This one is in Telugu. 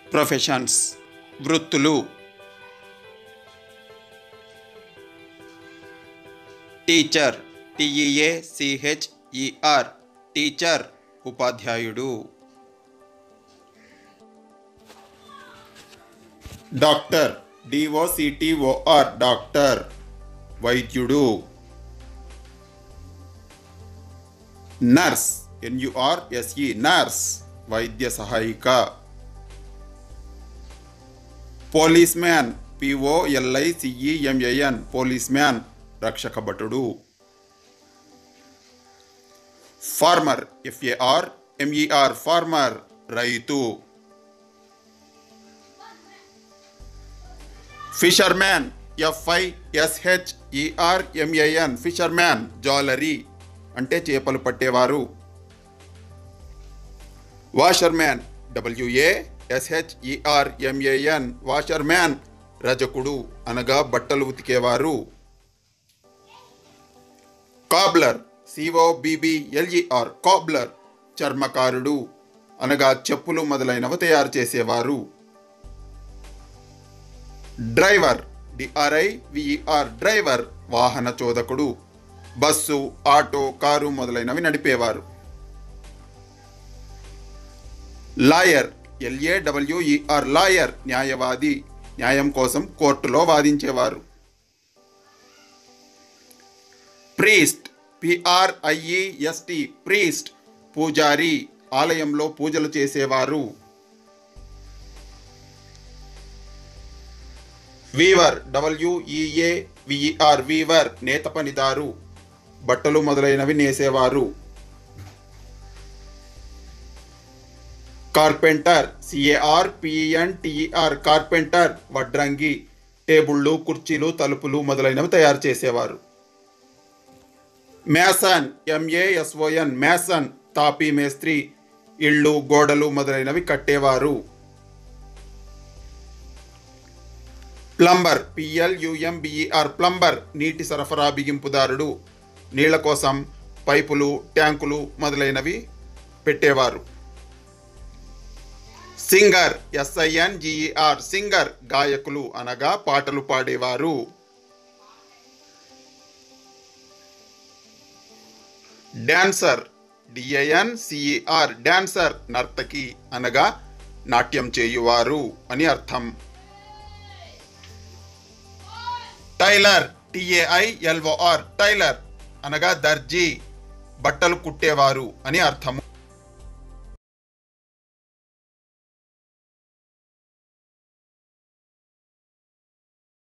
ప్రొఫెషన్స్ వృత్తులు టీచర్ టిఈఏ సిహెచ్ఈఆర్ టీచర్ ఉపాధ్యాయుడు డాక్టర్ డిఓసిటిఓఆర్ డాక్టర్ వైద్యుడు నర్స్ ఎన్యుఆర్ఎస్ఈ నర్స్ వైద్య సహాయిక పోలీస్ మ్యాన్ పిఓఎల్ఐసిఈఎంఏఎన్ పోలీస్ మ్యాన్ రక్షక భటుడు ఫార్మర్ ఎఫ్ఏఆర్ ఎంఈఆర్ ఫార్మర్ రైతు ఫిషర్మ్యాన్ ఎఫ్ఐ ఎస్హెచ్ఈఆర్ ఎంఏఎన్ ఫిషర్మ్యాన్ జాలరీ అంటే చేపలు పట్టేవారు వాషర్మ్యాన్ డబ్ల్యూఏ ఎస్హెచ్ఈఆర్ ఎంఏఎన్ వాషర్మ్యాన్ రజకుడు అనగా బట్టలు ఉతికేవారు కాబ్లర్ సిఓబిబిఎల్ఈఆర్ కాబ్లర్ చర్మకారుడు అనగా చెప్పులు మొదలైనవి తయారు చేసేవారు డ్రైవర్ డిఆర్ఐ విఈఆర్ డ్రైవర్ వాహన చోదకుడు బస్సు ఆటో కారు మొదలైనవి నడిపేవారు లాయర్ ఎల్ఏడబ్ల్యూఈఆర్ లాయర్ న్యాయవాది న్యాయం కోసం కోర్టులో వాదించేవారు ప్రీస్ట్ పిఆర్ఐఈఎస్టి ప్రీస్ట్ పూజారి ఆలయంలో పూజలు చేసేవారు వీవర్ డబ్ల్యూఈఏ విఈఆర్ వీవర్ నేత పనిదారు బట్టలు మొదలైనవి నేసేవారు carpenter C A R P E N T E R carpenter వడ్రంగి టేబుళ్ళు కుర్చీలు తలుపులు మొదలైనవి తయారు చేసేవారు మేసన్ ఎంఏఎస్ఓఎన్ మేసన్ తాపీ మేస్త్రి ఇళ్ళు గోడలు మొదలైనవి కట్టేవారు ప్లంబర్ పిఎల్యుఎంబిఈఆర్ ప్లంబర్ నీటి సరఫరా బిగింపుదారుడు నీళ్ల కోసం పైపులు ట్యాంకులు మొదలైనవి పెట్టేవారు సింగర్ ఎస్ఐఎన్ జిఈఆర్ సింగర్ గాయకులు అనగా పాటలు పాడేవారు డాన్సర్ డిఐఎన్ సిఈఆర్ డాన్సర్ నర్తకి అనగా నాట్యం చేయువారు అని అర్థం టైలర్ టిఏఐ ఎల్ఓఆర్ టైలర్ అనగా దర్జీ బట్టలు కుట్టేవారు అని అర్థము